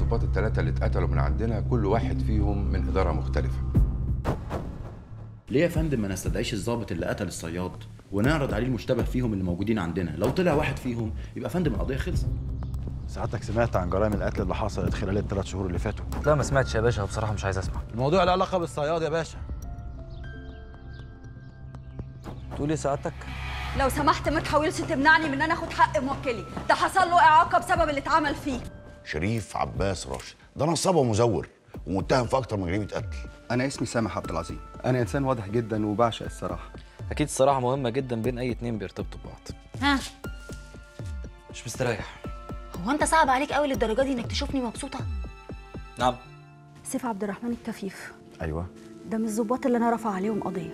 الضباط الثلاثه اللي اتقتلوا من عندنا كل واحد فيهم من اداره مختلفه ليه يا فندم ما نستدعيش الضابط اللي قتل الصياد ونعرض عليه المشتبه فيهم اللي موجودين عندنا لو طلع واحد فيهم يبقى فندم القضيه خلصت سعادتك سمعت عن جرائم القتل اللي حصلت خلال الثلاث شهور اللي فاتوا لا ما سمعتش يا باشا بصراحه مش عايز اسمع الموضوع له علاقه بالصياد يا باشا تقول ايه سعادتك لو سمحت ما تحاولش تمنعني من ان انا اخد حق موكلي ده حصل له اعاقه بسبب اللي اتعمل فيه شريف عباس راشد ده نصاب ومزور ومتهم في اكتر من جريمه قتل أنا اسمي سامح عبد العظيم أنا إنسان واضح جدا وبعشق الصراحة اكيد الصراحه مهمه جدا بين اي اتنين بيرتبطوا ببعض ها مش مستريح هو انت صعب عليك قوي للدرجه دي انك تشوفني مبسوطه نعم سيف عبد الرحمن الكفيف ايوه ده من الظباط اللي انا رافع عليهم قضيه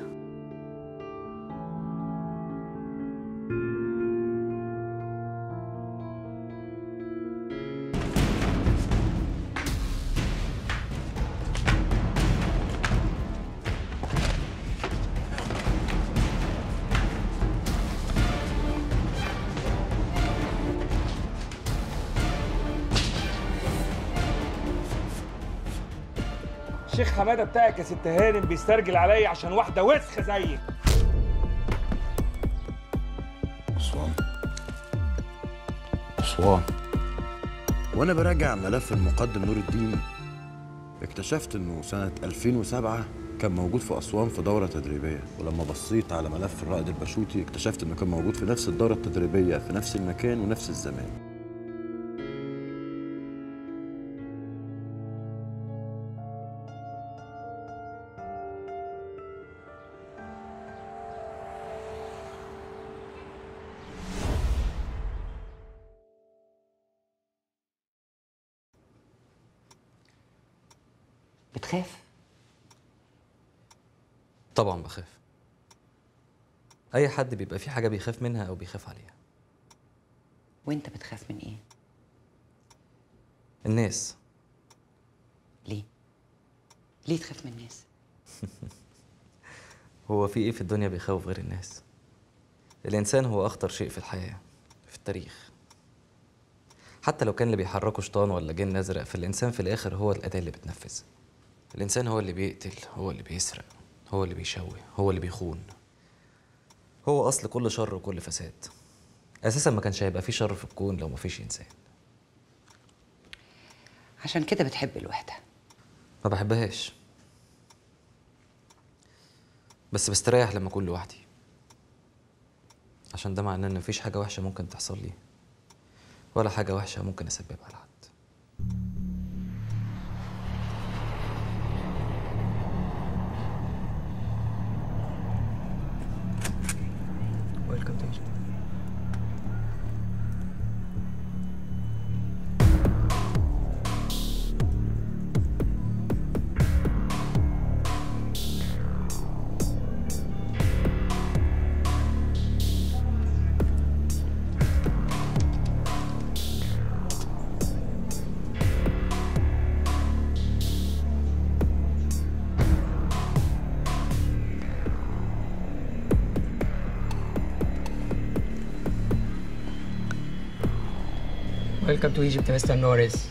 الشيخ حماده بتاعك يا ست هانم بيسترجل عليا عشان واحده وسخه زيك اسوان اسوان وانا براجع ملف المقدم نور الدين اكتشفت انه سنة 2007 كان موجود في أسوان في دورة تدريبية ولما بصيت على ملف الرائد البشوتي اكتشفت انه كان موجود في نفس الدورة التدريبية في نفس المكان ونفس الزمان بتخاف طبعا بخاف اي حد بيبقى في حاجه بيخاف منها او بيخاف عليها وانت بتخاف من ايه الناس ليه ليه تخاف من الناس هو في ايه في الدنيا بيخوف غير الناس الانسان هو اخطر شيء في الحياه في التاريخ حتى لو كان اللي بيحركه شيطان ولا جن ازرق فالانسان في الاخر هو الاداه اللي بتنفذ الانسان هو اللي بيقتل هو اللي بيسرق هو اللي بيشوه هو اللي بيخون هو اصل كل شر وكل فساد اساسا ما كانش هيبقى في شر في الكون لو ما فيش انسان عشان كده بتحب الوحده ما بحبهاش بس بستريح لما اكون لوحدي عشان ده معناه ان مفيش حاجه وحشه ممكن تحصل لي ولا حاجه وحشه ممكن اسببها لحد Welcome to Egypt. Welcome to Egypt, Mr. Norris.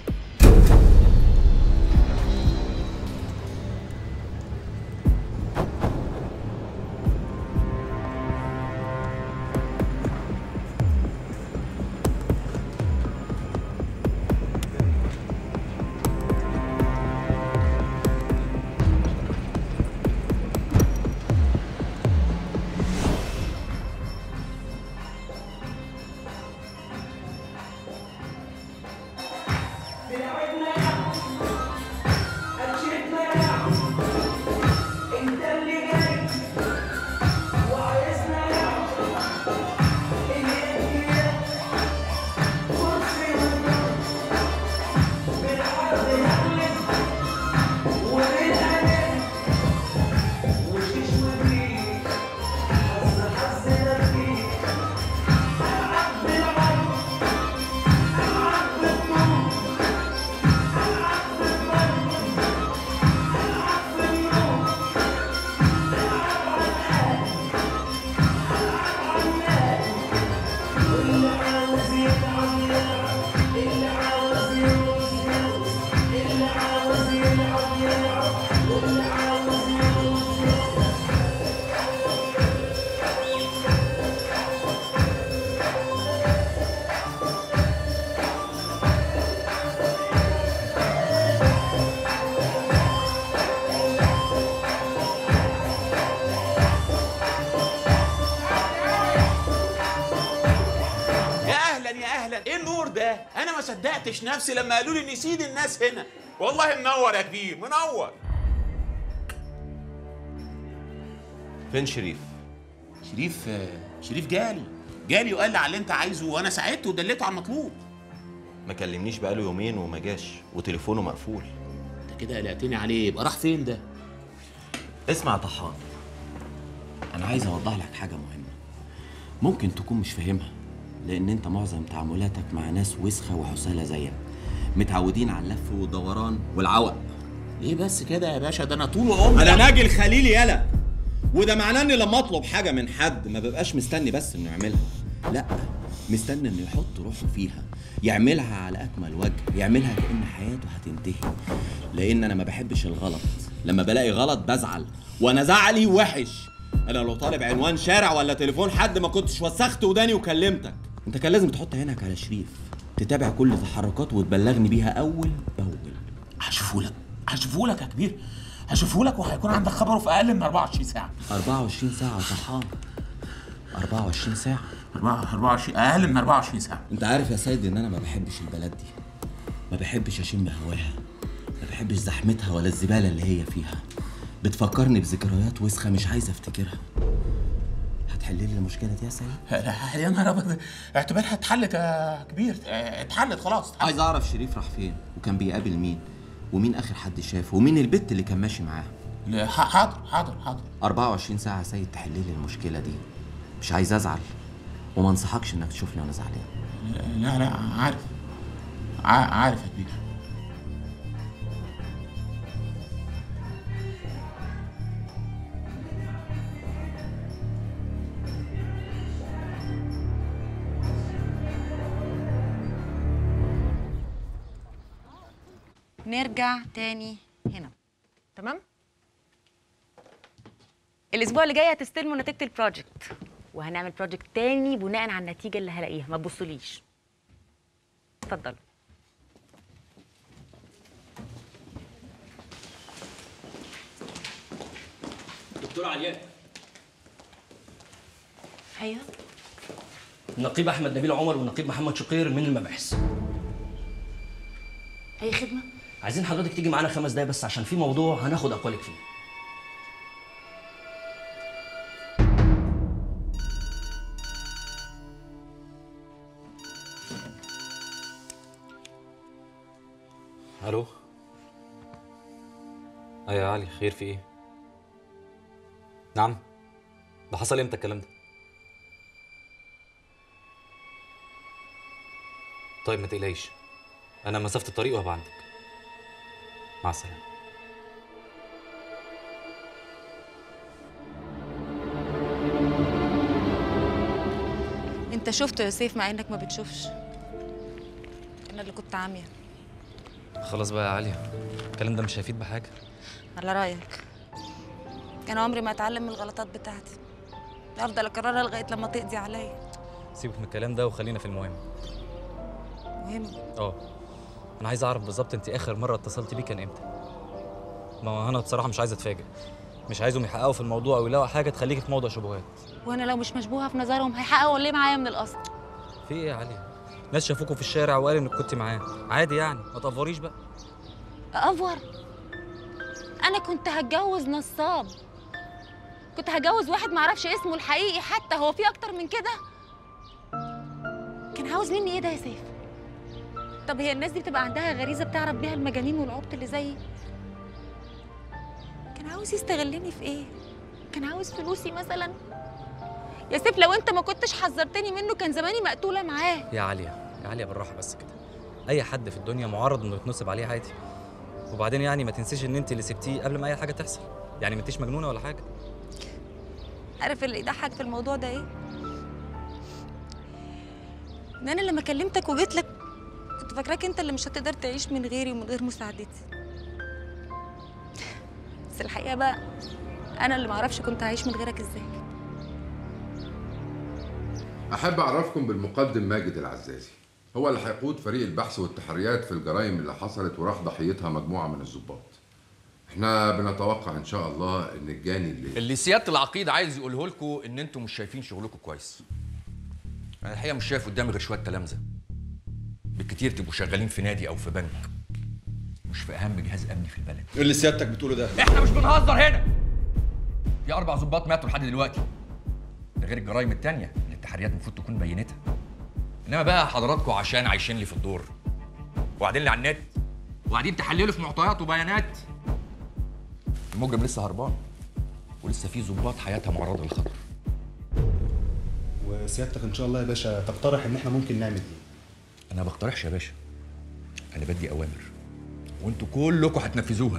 انا ما صدقتش نفسي لما قالوا لي ان سيد الناس هنا والله منور يا كبير منور فين شريف؟ شريف شريف جالي جالي وقال لي على اللي انت عايزه وانا ساعدته ودليته على المطلوب ما كلمنيش بقاله يومين وما جاش وتليفونه مقفول انت كده قلقتني عليه يبقى راح فين ده اسمع يا طحان انا عايز اوضح لك حاجه مهمه ممكن تكون مش فاهمها لان انت معظم تعاملاتك مع ناس وسخه وحساله زيك متعودين على اللف والدوران والعوق ليه بس كده يا باشا ده انا طول عمري انا ناجي الخليل يالا وده معناه اني لما اطلب حاجه من حد ما ببقاش مستني بس انه يعملها لا مستني انه يحط روحه فيها يعملها على اكمل وجه يعملها كان حياته هتنتهي لان انا ما بحبش الغلط لما بلاقي غلط بزعل وانا زعلي وحش انا لو طالب عنوان شارع ولا تليفون حد ما كنتش وسخت وداني وكلمتك انت كان لازم تحط عينك على شريف تتابع كل تحركاته وتبلغني بيها اول باول هشوفهولك هشوفهولك يا كبير هشوفهولك وهيكون عندك خبره في اقل من 24 ساعه 24 ساعه يا طحان 24 ساعه 24 اقل من 24 ساعه انت عارف يا سيد ان انا ما بحبش البلد دي ما بحبش اشم هواها ما بحبش زحمتها ولا الزباله اللي هي فيها بتفكرني بذكريات وسخه مش عايز افتكرها هتحل لي المشكله دي يا سيد يا نهار ابيض اعتبرها اتحلت يا كبير اه، اتحلت خلاص اتحلت. عايز اعرف شريف راح فين وكان بيقابل مين ومين اخر حد شافه ومين البت اللي كان ماشي معاه لا، ح- حاضر حاضر حاضر 24 ساعه يا سيد تحل لي المشكله دي مش عايز ازعل وما انصحكش انك تشوفني وانا زعلان لا لا عارف ع- عارف يا كبير نرجع تاني هنا تمام الاسبوع اللي جاي هتستلموا نتيجه البروجكت وهنعمل بروجكت تاني بناء على النتيجه اللي هلاقيها ما تبصوليش اتفضلوا دكتور علياء ايوه النقيب احمد نبيل عمر والنقيب محمد شقير من المباحث اي خدمه عايزين حضرتك تيجي معانا خمس دقايق بس عشان في موضوع هناخد اقوالك فيه الو ايوه يا علي خير في ايه نعم ده حصل امتى الكلام ده طيب ما تقلقيش انا مسافه الطريق وهبقى عندك مع السلامه انت شفته يا سيف مع انك ما بتشوفش انا اللي كنت عاميه خلاص بقى يا علي الكلام ده مش هيفيد بحاجه على رايك كان عمري ما اتعلم من الغلطات بتاعتي افضل اكررها لغايه لما تقضي عليا سيبك من الكلام ده وخلينا في المهم مهم اه انا عايز اعرف بالظبط انت اخر مره اتصلتي بيه كان امتى ما هو انا بصراحه مش عايز اتفاجئ مش عايزهم يحققوا في الموضوع او يلاقوا حاجه تخليكي في موضع شبهات وانا لو مش مشبوهه في نظرهم هيحققوا ليه معايا من الاصل في ايه يا علي ناس شافوكوا في الشارع وقالوا انك كنت معاه عادي يعني ما تقفريش بقى افور انا كنت هتجوز نصاب كنت هجوز واحد معرفش اسمه الحقيقي حتى هو في اكتر من كده كان عاوز مني ايه ده يا سيف طب هي الناس دي بتبقى عندها غريزه بتعرف بيها المجانين والعبط اللي زيي كان عاوز يستغلني في ايه كان عاوز فلوسي مثلا يا سيف لو انت ما كنتش حذرتني منه كان زماني مقتوله معاه يا عليا يا عليا بالراحه بس كده اي حد في الدنيا معرض انه يتنصب عليه عادي وبعدين يعني ما تنسيش ان انت اللي سبتيه قبل ما اي حاجه تحصل يعني ما انتيش مجنونه ولا حاجه عارف اللي يضحك في الموضوع ده ايه؟ ان انا لما كلمتك وجيت لك كنت فاكراك انت اللي مش هتقدر تعيش من غيري ومن غير مساعدتي بس الحقيقه بقى انا اللي معرفش كنت هعيش من غيرك ازاي أحب أعرفكم بالمقدم ماجد العزازي هو اللي هيقود فريق البحث والتحريات في الجرائم اللي حصلت وراح ضحيتها مجموعة من الضباط احنا بنتوقع ان شاء الله ان الجاني اللي اللي سياده العقيد عايز يقوله لكم ان انتم مش شايفين شغلكم كويس انا الحقيقه مش شايف قدامي غير شويه تلامذه بالكتير تبقوا شغالين في نادي او في بنك مش في اهم جهاز امني في البلد ايه اللي سيادتك بتقوله ده احنا مش بنهزر هنا في اربع ظباط ماتوا لحد دلوقتي ده غير الجرائم التانية اللي التحريات المفروض تكون بينتها انما بقى حضراتكم عشان عايشين لي في الدور وقاعدين لي على النت وقاعدين تحللوا في معطيات وبيانات المجرم لسه هربان ولسه في ظباط حياتها معرضه للخطر وسيادتك ان شاء الله يا باشا تقترح ان احنا ممكن نعمل ايه انا ما بقترحش يا باشا انا بدي اوامر وانتوا كلكم هتنفذوها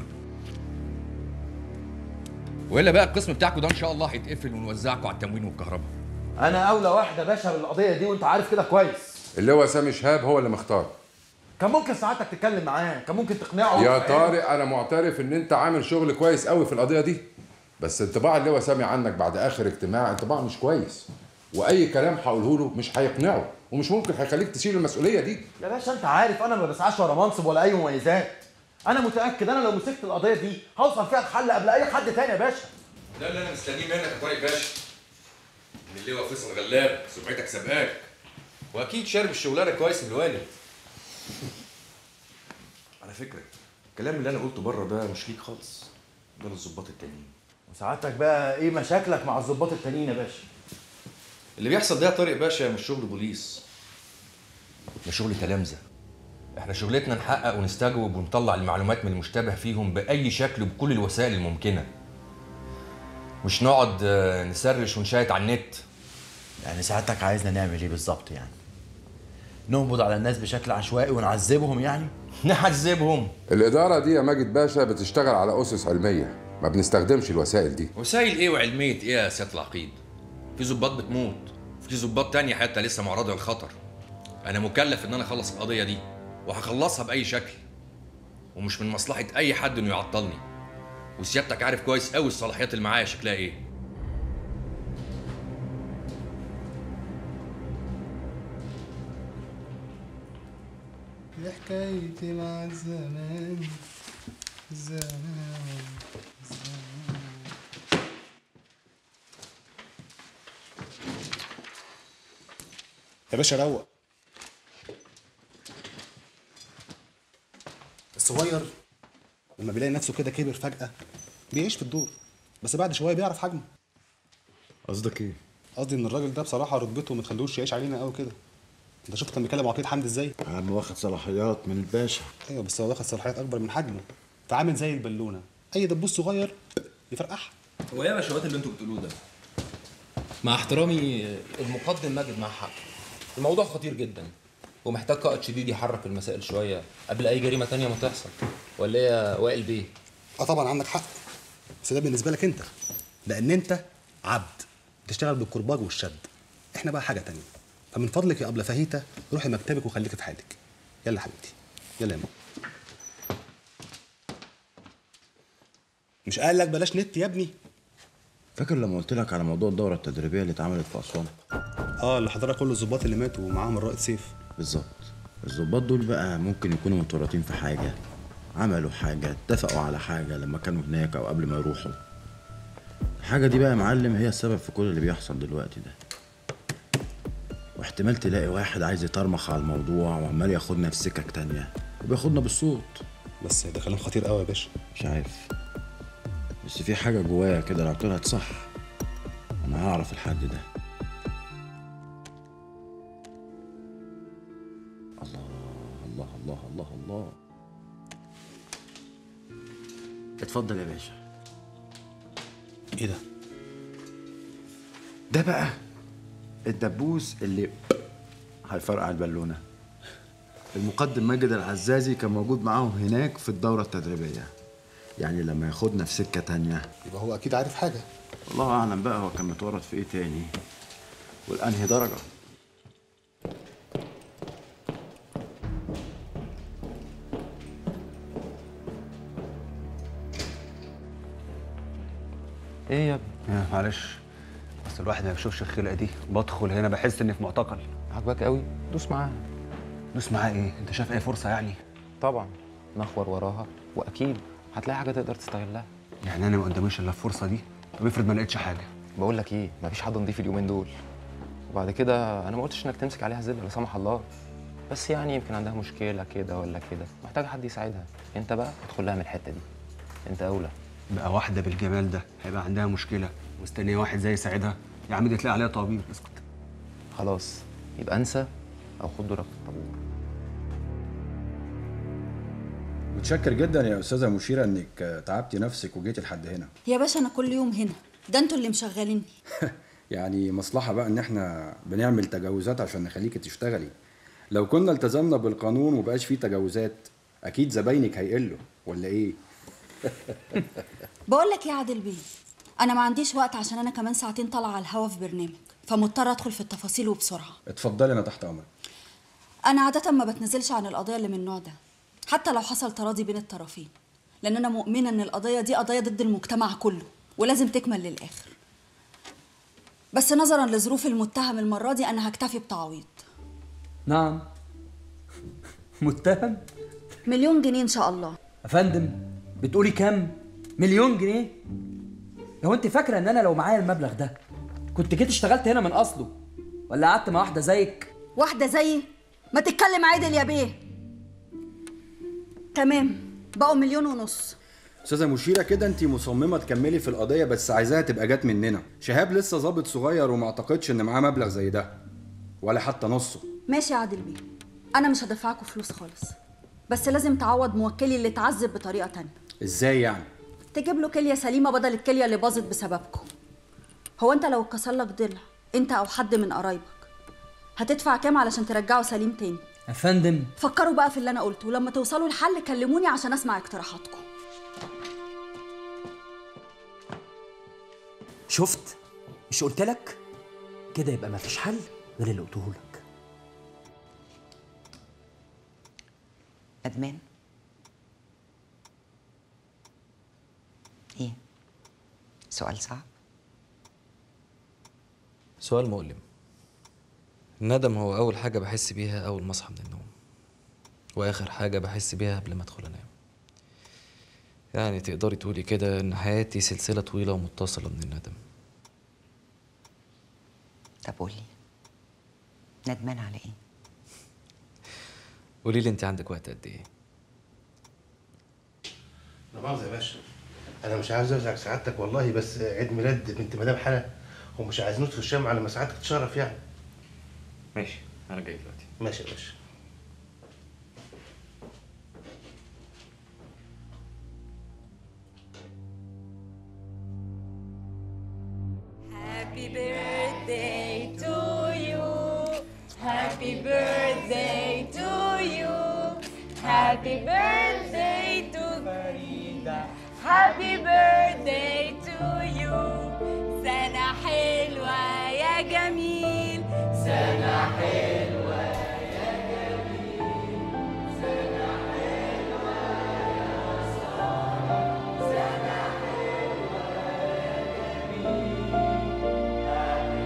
والا بقى القسم بتاعكم ده ان شاء الله هيتقفل ونوزعكم على التموين والكهرباء انا اولى واحد يا باشا بالقضيه دي وانت عارف كده كويس اللي هو سامي شهاب هو اللي مختار كان ممكن ساعتك تتكلم معاه كان ممكن تقنعه يا وتفهمه. طارق انا معترف ان انت عامل شغل كويس قوي في القضيه دي بس انطباع اللي هو سامي عنك بعد اخر اجتماع انطباع مش كويس واي كلام هقوله له مش هيقنعه ومش ممكن هيخليك تشيل المسؤوليه دي يا باشا انت عارف انا ما بسعاش ورا منصب ولا اي مميزات انا متاكد انا لو مسكت القضيه دي هوصل فيها الحل قبل اي حد تاني يا باشا ده اللي انا مستنيه منك يا طارق باشا من اللي هو فيصل غلاب سمعتك سابقاك واكيد شارب الشغلانه كويس من الوالد على فكره الكلام اللي انا قلته بره ده مش ليك خالص ده للظباط التانيين وسعادتك بقى ايه مشاكلك مع الظباط التانيين يا باشا اللي بيحصل ده يا طارق باشا مش شغل بوليس ده شغل تلامذه احنا شغلتنا نحقق ونستجوب ونطلع المعلومات من المشتبه فيهم باي شكل وبكل الوسائل الممكنه مش نقعد آه، نسرش ونشايط على النت يعني ساعتك عايزنا نعمل ايه بالظبط يعني نقبض على الناس بشكل عشوائي ونعذبهم يعني نعذبهم الاداره دي يا ماجد باشا بتشتغل على اسس علميه ما بنستخدمش الوسائل دي وسائل ايه وعلميه ايه يا سياده العقيد في ظباط بتموت في ظباط تانية حتى لسه معرضه للخطر انا مكلف ان انا اخلص القضيه دي وهخلصها باي شكل ومش من مصلحه اي حد انه يعطلني وسيادتك عارف كويس قوي الصلاحيات اللي معايا شكلها ايه يا حكايتي مع الزمان زمان زمان يا باشا روق الصغير لما بيلاقي نفسه كده كبر فجأة بيعيش في الدور بس بعد شوية بيعرف حجمه قصدك ايه؟ قصدي ان الراجل ده بصراحة رتبته ما تخلوش يعيش علينا قوي كده انت شفت كان بيكلم عقيد حمدي ازاي؟ عم واخد صلاحيات من الباشا ايوه بس هو واخد صلاحيات اكبر من حجمه فعامل زي البالونه اي دبوس صغير يفرقعها هو ايه يا باشوات اللي انتوا بتقولوه ده؟ مع احترامي المقدم ماجد مع حق الموضوع خطير جدا ومحتاج قائد شديد يحرك المسائل شويه قبل اي جريمه تانية ما تحصل ولا ايه يا وائل بيه؟ اه طبعا عندك حق بس ده بالنسبه لك انت لان انت عبد بتشتغل بالكرباج والشد احنا بقى حاجه تانية فمن فضلك يا ابله فهيته روحي مكتبك وخليكي في حالك يلا يا حبيبتي يلا يا ماما مش قال لك بلاش نت يا ابني فاكر لما قلت لك على موضوع الدوره التدريبيه اللي اتعملت في اسوان اه اللي حضرتك كل الظباط اللي ماتوا ومعاهم الرائد سيف بالظبط الظباط دول بقى ممكن يكونوا متورطين في حاجه عملوا حاجه اتفقوا على حاجه لما كانوا هناك او قبل ما يروحوا الحاجه دي بقى يا معلم هي السبب في كل اللي بيحصل دلوقتي ده واحتمال تلاقي واحد عايز يطرمخ على الموضوع وعمال ياخدنا في سكك تانية وبياخدنا بالصوت بس ده كلام خطير قوي يا باشا مش عارف بس في حاجة جوايا كده لو طلعت صح أنا هعرف الحد ده الله الله الله الله الله اتفضل يا باشا ايه ده؟ ده بقى الدبوس اللي هيفرقع البالونة المقدم ماجد العزازي كان موجود معاهم هناك في الدورة التدريبية يعني لما ياخدنا في سكة تانية يبقى هو اكيد عارف حاجه الله أعلم بقى هو كان متورط في إيه تاني والأنهي درجة ايه يا ابني؟ يا معلش بس الواحد ما بيشوفش الخلقه دي بدخل هنا بحس اني في معتقل عاجباك قوي دوس معاها دوس معاه ايه انت شايف اي فرصه يعني طبعا نخور وراها واكيد هتلاقي حاجه تقدر تستغلها يعني انا ما قداميش الا الفرصه دي طب افرض ما لقيتش حاجه بقول لك ايه مفيش حد نضيف اليومين دول وبعد كده انا ما قلتش انك تمسك عليها زله لا سمح الله بس يعني يمكن عندها مشكله كده ولا كده محتاجه حد يساعدها انت بقى ادخل لها من الحته دي انت اولى بقى واحده بالجمال ده هيبقى عندها مشكله مستنيه واحد زي يساعدها يا عم دي تلاقي عليها طبيب اسكت خلاص يبقى انسى او خد دورك في الطابور متشكر جدا يا استاذه مشيره انك تعبتي نفسك وجيتي لحد هنا يا باشا انا كل يوم هنا ده انتوا اللي مشغليني يعني مصلحه بقى ان احنا بنعمل تجاوزات عشان نخليكي تشتغلي لو كنا التزمنا بالقانون ومبقاش فيه تجاوزات اكيد زباينك هيقلوا ولا ايه بقول لك ايه يا عادل بيه انا ما عنديش وقت عشان انا كمان ساعتين طالعه على الهوا في برنامج فمضطره ادخل في التفاصيل وبسرعه اتفضلي انا تحت امرك انا عاده ما بتنزلش عن القضيه اللي من النوع ده حتى لو حصل تراضي بين الطرفين لان انا مؤمنه ان القضيه دي قضيه ضد المجتمع كله ولازم تكمل للاخر بس نظرا لظروف المتهم المره دي انا هكتفي بتعويض نعم متهم مليون جنيه ان شاء الله يا فندم بتقولي كام مليون جنيه لو انت فاكره ان انا لو معايا المبلغ ده كنت جيت اشتغلت هنا من اصله ولا قعدت مع واحده زيك واحده زيي ما تتكلم عادل يا بيه تمام بقوا مليون ونص استاذه مشيره كده انت مصممه تكملي في القضيه بس عايزاها تبقى جت مننا شهاب لسه ظابط صغير وما اعتقدش ان معاه مبلغ زي ده ولا حتى نصه ماشي يا عادل بيه انا مش هدفعكوا فلوس خالص بس لازم تعوض موكلي اللي اتعذب بطريقه تانية ازاي يعني تجيب له كليه سليمه بدل الكليه اللي باظت بسببكم هو انت لو اتكسر لك ضلع انت او حد من قرايبك هتدفع كام علشان ترجعه سليم تاني يا فندم فكروا بقى في اللي انا قلته ولما توصلوا لحل كلموني عشان اسمع اقتراحاتكم شفت مش قلت لك كده يبقى مفيش حل غير اللي قلته لك ندمان ايه سؤال صعب سؤال مؤلم الندم هو أول حاجة بحس بيها أول ما أصحى من النوم وآخر حاجة بحس بيها قبل ما أدخل أنام يعني تقدري تقولي كده إن حياتي سلسلة طويلة ومتصلة من الندم طب قولي ندمان على ايه قولي لي أنت عندك وقت قد إيه؟ لا مؤاخذة يا باشا أنا مش عايز أزعج سعادتك والله بس عيد ميلاد بنت مدام حلا ومش عايزين ندخل الشام على ما سعادتك تشرف يعني ماشي انا جاي دلوقتي ماشي يا باشا Happy birthday to you. Happy birthday to you. Happy birthday to Farida. Happy birthday to you. سنة حلوة يا جميل. سنة حلوة يا جميل. سنة حلوة يا سارة. سنة حلوة يا جميل.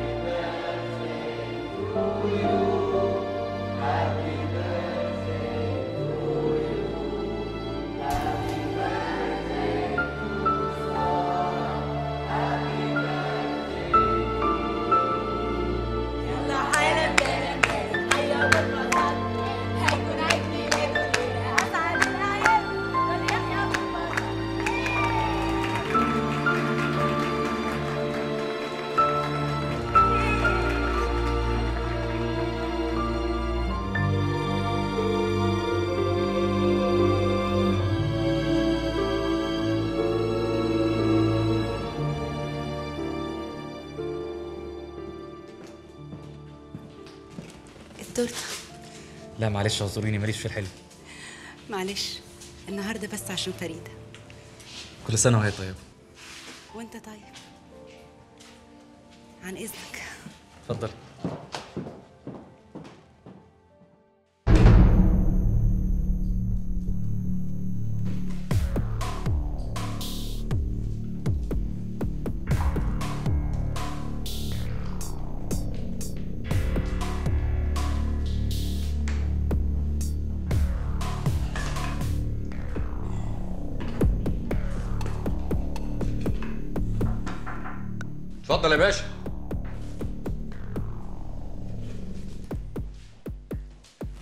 يلا حالا بالا بالا حيا بالمظهر هيكون عيد ميلاده الليلة أسعد الأعياد وليحيى بالمظهر التورته لا معلش اعذريني ماليش في الحلم معلش النهارده بس عشان فريده كل سنة وهي طيبة وانت طيب عن اذنك اتفضل اتفضل يا باشا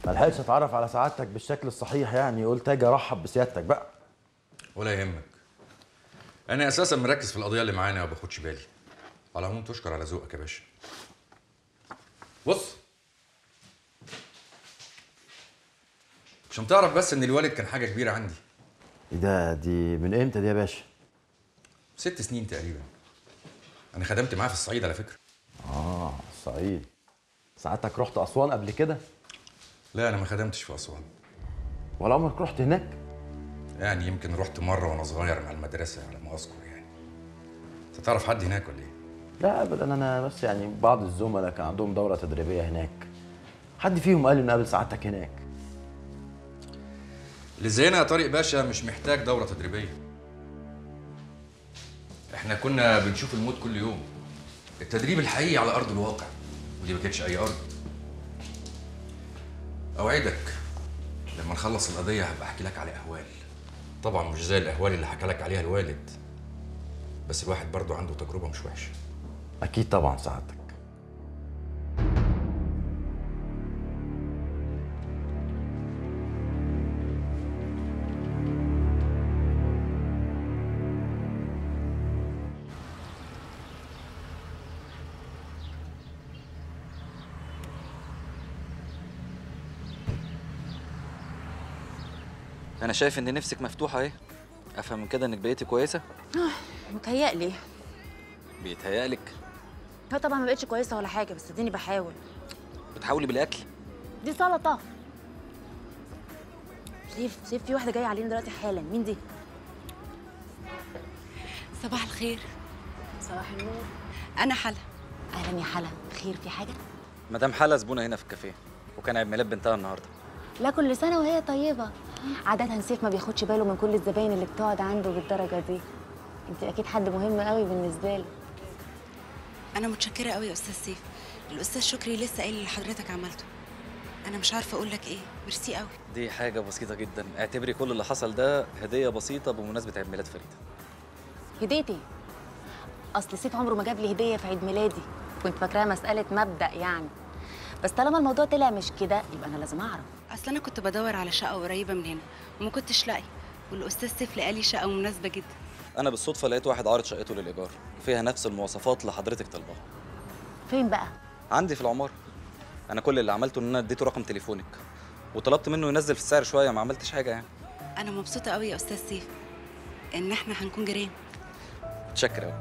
ما لحقتش اتعرف على سعادتك بالشكل الصحيح يعني قلت اجي ارحب بسيادتك بقى ولا يهمك انا اساسا مركز في القضيه اللي معانا وما باخدش بالي على العموم تشكر على ذوقك يا باشا بص عشان تعرف بس ان الوالد كان حاجه كبيره عندي ايه ده دي من امتى دي يا باشا ست سنين تقريبا انا خدمت معاه في الصعيد على فكره اه الصعيد سعادتك رحت اسوان قبل كده لا انا ما خدمتش في اسوان ولا عمرك رحت هناك يعني يمكن رحت مره وانا صغير مع المدرسه على ما اذكر يعني انت تعرف حد هناك ولا ايه لا ابدا انا بس يعني بعض الزملاء كان عندهم دوره تدريبيه هناك حد فيهم قال لي نقابل سعادتك هناك اللي زينا يا طارق باشا مش محتاج دوره تدريبيه احنا كنا بنشوف الموت كل يوم التدريب الحقيقي على ارض الواقع ودي ما كانتش اي ارض اوعدك لما نخلص القضيه هبقى احكي لك على اهوال طبعا مش زي الاهوال اللي حكى لك عليها الوالد بس الواحد برضه عنده تجربه مش وحشه اكيد طبعا سعادتك انا شايف ان نفسك مفتوحه اهي افهم من كده انك بقيتي كويسه متهيألي بيتهيألك هو طبعا ما بقتش كويسه ولا حاجه بس اديني بحاول بتحاولي بالاكل دي سلطه سيف سيف في واحده جايه علينا دلوقتي حالا مين دي صباح الخير صباح النور انا حلا اهلا يا حلا خير في حاجه مدام حلا زبونه هنا في الكافيه وكان عيد ميلاد بنتها النهارده لا كل سنه وهي طيبه عاده سيف ما بياخدش باله من كل الزباين اللي بتقعد عنده بالدرجه دي انت اكيد حد مهم قوي بالنسبه له انا متشكره قوي يا استاذ سيف الاستاذ شكري لسه قايل اللي حضرتك عملته انا مش عارفه اقول لك ايه ميرسي قوي دي حاجه بسيطه جدا اعتبري كل اللي حصل ده هديه بسيطه بمناسبه عيد ميلاد فريده هديتي اصل سيف عمره ما جاب لي هديه في عيد ميلادي كنت فاكراها مساله مبدا يعني بس طالما الموضوع طلع مش كده يبقى انا لازم اعرف اصل انا كنت بدور على شقه قريبه من هنا وما كنتش لاقي والاستاذ سيف لقى لي شقه مناسبه جدا انا بالصدفه لقيت واحد عارض شقته للايجار فيها نفس المواصفات اللي حضرتك طالباها فين بقى عندي في العماره انا كل اللي عملته ان انا اديته رقم تليفونك وطلبت منه ينزل في السعر شويه ما عملتش حاجه يعني انا مبسوطه قوي يا استاذ سيف ان احنا هنكون جيران متشكر قوي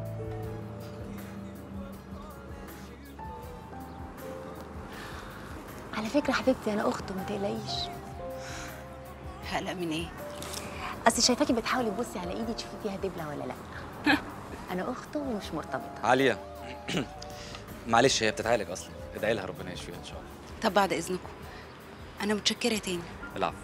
على فكره حبيبتي انا اخته ما تقلقيش هقلق من ايه اصل شايفاكي بتحاولي تبصي على ايدي تشوفي فيها دبله ولا لا انا اخته ومش مرتبطه عاليه معلش هي بتتعالج اصلا ادعي لها ربنا يشفيها ان شاء الله طب بعد اذنكم انا متشكره تاني العفو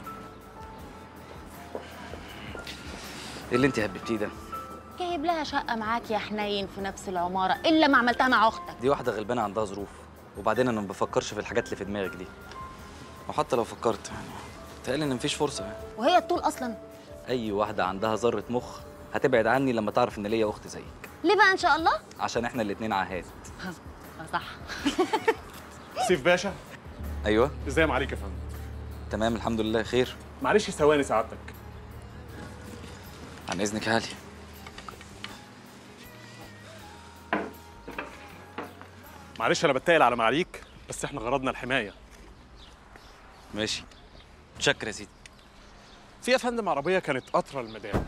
ايه اللي انت هببتيه ده جايب لها شقه معاك يا حنين في نفس العماره الا ما عملتها مع اختك دي واحده غلبانه عندها ظروف وبعدين انا ما بفكرش في الحاجات اللي في دماغك دي وحتى لو فكرت يعني تقال ان مفيش فرصه يعني وهي الطول اصلا اي واحده عندها ذره مخ هتبعد عني لما تعرف ان ليا اخت زيك ليه بقى ان شاء الله عشان احنا الاتنين عهاد صح سيف باشا ايوه ازاي عليك يا فندم تمام الحمد لله خير معلش ثواني سعادتك عن اذنك يا علي معلش انا بتقل على معاليك بس احنا غرضنا الحمايه ماشي متشكر يا سيدي في يا فندم عربيه كانت قطره المدام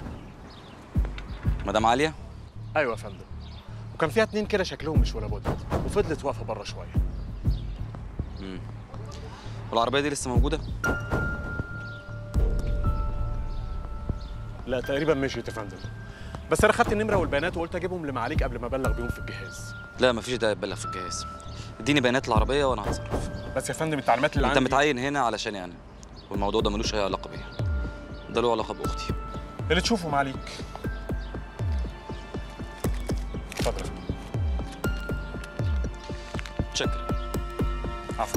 مدام عاليه ايوه يا فندم وكان فيها اتنين كده شكلهم مش ولا بد وفضلت واقفه بره شويه امم والعربيه دي لسه موجوده لا تقريبا مشيت يا فندم بس انا خدت النمره والبيانات وقلت اجيبهم لمعاليك قبل ما ابلغ بيهم في الجهاز لا مفيش داعي تبلغ في الجهاز اديني بيانات العربيه وانا هتصرف بس يا فندم التعليمات اللي انت عندي متعين هنا علشان يعني والموضوع ده ملوش اي علاقه بيا ده له علاقه باختي اللي تشوفه معاليك اتفضل يا فندم متشكر عفوا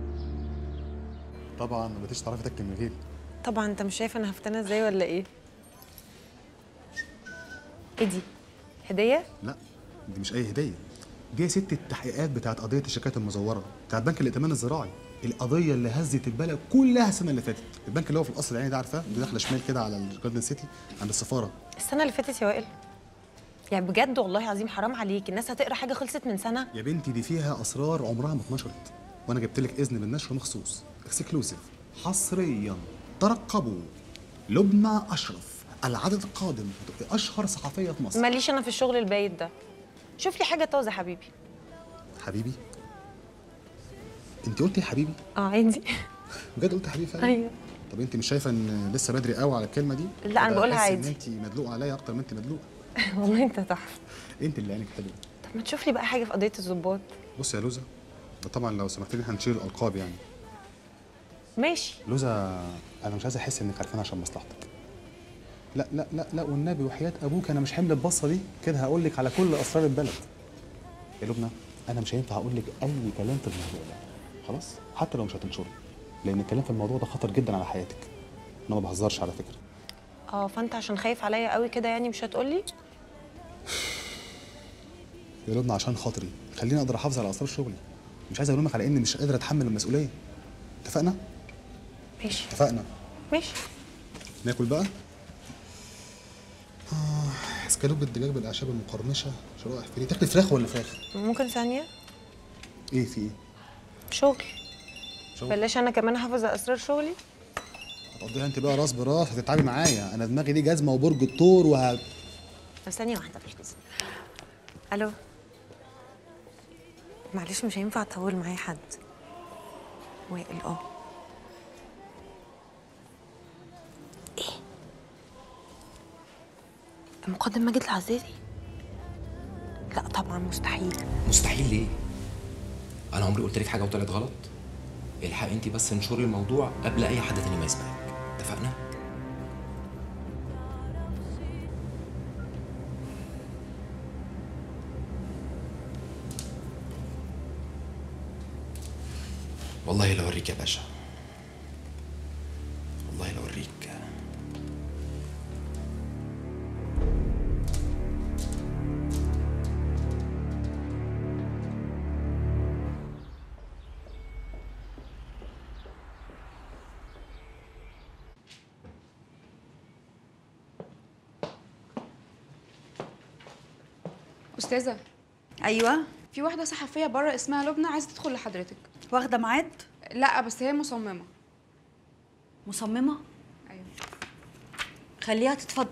طبعا ما بقتش تعرفي تكتب من غيري طبعا انت مش شايف انا هفتنى ازاي ولا ايه ايه دي هديه لا دي مش اي هديه دي يا ست التحقيقات بتاعت قضيه الشيكات المزوره بتاعت بنك الائتمان الزراعي القضيه اللي هزت البلد كلها السنه اللي فاتت البنك اللي هو في القصر العيني ده عارفاه اللي داخله شمال كده على الجاردن سيتي عند السفاره السنه اللي فاتت يا وائل يعني بجد والله العظيم حرام عليك الناس هتقرا حاجه خلصت من سنه يا بنتي دي فيها اسرار عمرها ما اتنشرت وانا جبت لك اذن بالنشر مخصوص اكسكلوسيف حصريا ترقبوا لبنى اشرف العدد القادم هتبقي اشهر صحفيه في مصر ماليش انا في الشغل البايت ده شوف لي حاجه طازه حبيبي حبيبي انت قلتي يا حبيبي اه عندي بجد قلت حبيبي فعلا ايوه طب انت مش شايفه ان لسه بدري قوي على الكلمه دي لا، أنا أبقى بقولها أحس عادي. ان انت مدلوقه عليا اكتر ما انت مدلوقه والله انت تحفه انت اللي عينك حلوه طب ما تشوف لي بقى حاجه في قضيه الظباط بص يا لوزه ده طبعا لو سمحت لي هنشيل الالقاب يعني ماشي لوزه انا مش عايز احس انك عارفاني عشان مصلحتك لا لا لا لا والنبي وحياه ابوك انا مش حمل البصه دي كده هقول لك على كل اسرار البلد يا لبنى انا مش هينفع اقول لك اي كلام في الموضوع ده خلاص حتى لو مش هتنشره لان الكلام في الموضوع ده خطر جدا على حياتك انا ما بهزرش على فكره اه فانت عشان خايف عليا قوي كده يعني مش هتقولي يا لبنى عشان خاطري خليني اقدر احافظ على اسرار شغلي مش عايز الومك على اني مش قادر اتحمل المسؤوليه اتفقنا ماشي اتفقنا ماشي ناكل بقى آه، اسكالوب الدجاج بالاعشاب المقرمشه شرائح فري تاكل فراخ ولا فراخ ممكن ثانيه ايه في ايه شغل شغل؟ بلاش انا كمان احافظ على اسرار شغلي هتقضيها انت بقى راس براس هتتعبي معايا انا دماغي دي جزمه وبرج الثور وه... طب ثانيه واحده بلحظه الو معلش مش هينفع اطول معايا حد وائل اه ايه المقدم ماجد العزازي لا طبعا مستحيل مستحيل ليه؟ انا عمري قلت لك حاجه وطلعت غلط؟ الحق انت بس انشري الموضوع قبل اي حد تاني ما يسمعك اتفقنا؟ والله لو اوريك يا باشا والله لو اوريك استاذه ايوه في واحده صحفيه بره اسمها لبنى عايزه تدخل لحضرتك واخده ميعاد لا بس هي مصممه مصممه ايوه خليها تتفضل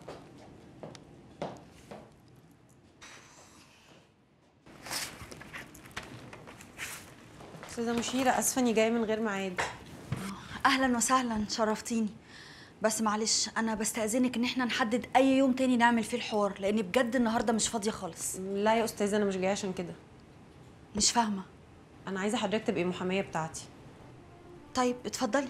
استاذه مشيره اسفه اني جايه من غير ميعاد اهلا وسهلا شرفتيني بس معلش انا بستأذنك ان احنا نحدد اي يوم تاني نعمل فيه الحوار لان بجد النهارده مش فاضيه خالص لا يا استاذه انا مش جايه عشان كده مش فاهمه انا عايزه حضرتك تبقي محاميه بتاعتي طيب اتفضلي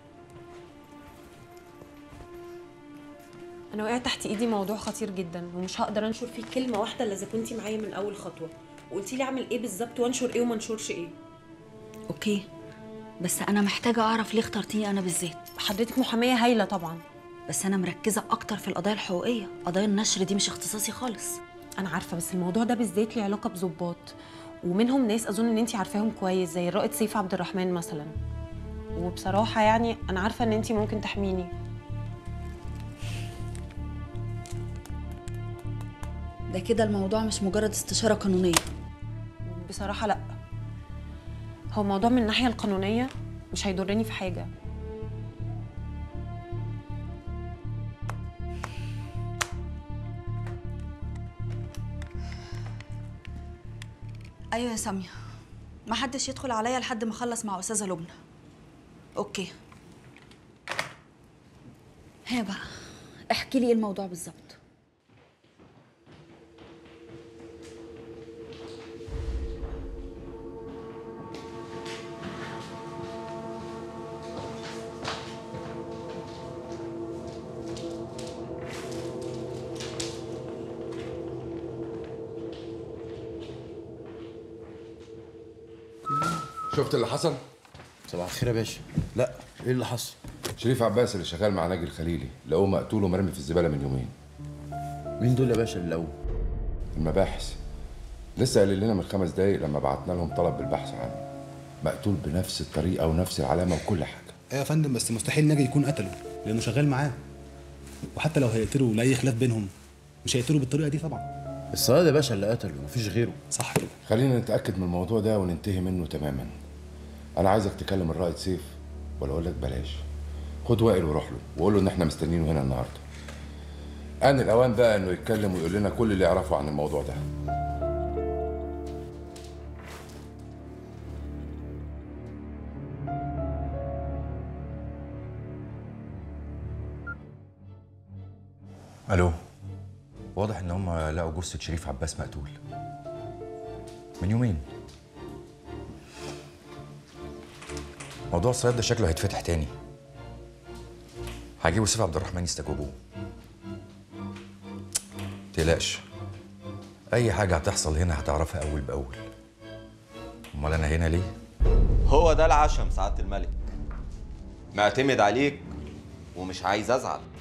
انا وقع تحت ايدي موضوع خطير جدا ومش هقدر انشر فيه كلمه واحده الا اذا كنتي معايا من اول خطوه وقلتي لي اعمل ايه بالظبط وانشر ايه وما انشرش ايه اوكي بس انا محتاجه اعرف ليه اخترتيني انا بالذات حضرتك محاميه هايله طبعا بس انا مركزه اكتر في القضايا الحقوقيه قضايا النشر دي مش اختصاصي خالص انا عارفه بس الموضوع ده بالذات ليه علاقه بظباط ومنهم ناس اظن ان انت عارفاهم كويس زي الرائد سيف عبد الرحمن مثلا وبصراحه يعني انا عارفه ان انت ممكن تحميني ده كده الموضوع مش مجرد استشاره قانونيه بصراحه لا هو الموضوع من الناحيه القانونيه مش هيضرني في حاجه ايوه يا ساميه ما حدش يدخل عليا لحد ما اخلص مع استاذه لبنى اوكي هي بقى احكي لي ايه الموضوع بالظبط شفت اللي حصل؟ صباح الخير يا باشا لا ايه اللي حصل؟ شريف عباس اللي شغال مع ناجي الخليلي لقوه مقتول ومرمي في الزباله من يومين مين دول يا باشا اللي لقوه؟ المباحث لسه قايل لنا من خمس دقايق لما بعتنا لهم طلب بالبحث عنه مقتول بنفس الطريقه ونفس العلامه وكل حاجه ايوه يا فندم بس مستحيل ناجي يكون قتله لانه شغال معاه وحتى لو هيقتلوا لاي خلاف بينهم مش هيقتلوا بالطريقه دي طبعا الصياد يا باشا اللي قتله مفيش غيره صح كده خلينا نتاكد من الموضوع ده وننتهي منه تماما انا عايزك تكلم الرائد سيف ولا اقول لك بلاش خد وائل وروح له وقول له ان احنا مستنيينه هنا النهارده ان الاوان بقى انه يتكلم ويقول لنا كل اللي يعرفه عن الموضوع ده الو واضح ان هم لقوا جثه شريف عباس مقتول من يومين موضوع الصياد ده شكله هيتفتح تاني هجيبوا سيف عبد الرحمن يستجوبوه تقلقش اي حاجه هتحصل هنا هتعرفها اول باول امال انا هنا ليه هو ده العشم سعاده الملك معتمد عليك ومش عايز ازعل